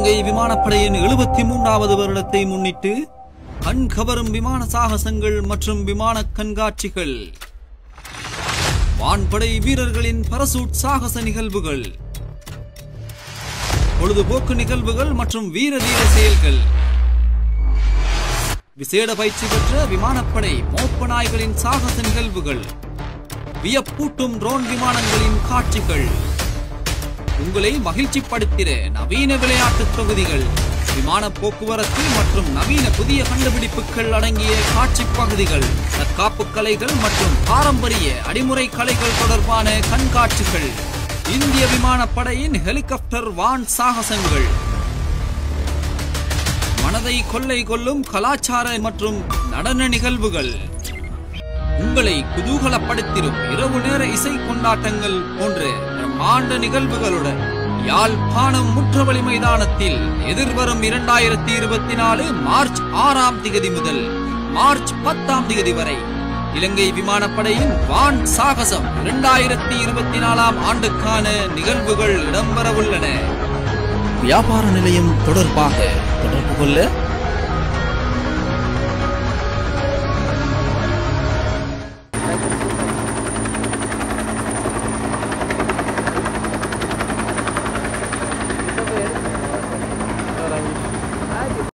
இலங்கை விமானப்படையின் எழுபத்தி மூன்றாவது வருடத்தை முன்னிட்டு கண் கவரும் விமான சாகசங்கள் மற்றும் விமான கண்காட்சிகள் வான்படை வீரர்களின் பரசூட் சாகச நிகழ்வுகள் பொழுதுபோக்கு நிகழ்வுகள் மற்றும் வீர தீர செயல்கள் விசேட பயிற்சி பெற்ற விமானப்படை மோப்ப நாய்களின் சாகச நிகழ்வுகள் வியப்பூட்டும் ட்ரோன் விமானங்களின் காட்சிகள் உங்களை மகிழ்ச்சிப்படுத்திட நவீன விளையாட்டு தொகுதிகள் விமான போக்குவரத்து மற்றும் நவீன புதிய கண்டுபிடிப்புகள் அடங்கிய காட்சி பகுதிகள் தற்காப்பு கலைகள் மற்றும் பாரம்பரிய அடிமுறை கலைகள் தொடர்பான கண்காட்சிகள் இந்திய விமானப்படையின் ஹெலிகாப்டர் வான் சாகசங்கள் மனதை கொள்ளை கொள்ளும் கலாச்சார மற்றும் நடன நிகழ்வுகள் உங்களை குதூகலப்படுத்திடும் இரவு நேர இசை கொண்டாட்டங்கள் போன்ற பிரம்மாண்ட நிகழ்வுகளுடன் யாழ்ப்பாணம் முற்றவழி மைதானத்தில் எதிர்வரும் இரண்டாயிரத்தி இருபத்தி நாலு மார்ச் ஆறாம் திகதி முதல் மார்ச் பத்தாம் திகதி வரை இலங்கை விமானப்படையின் வான் சாகசம் இரண்டாயிரத்தி இருபத்தி நாலாம் ஆண்டுக்கான நிகழ்வுகள் இடம்பெறவுள்ளன வியாபார நிலையம் தொடர்பாக தொடர்பு கொள்ள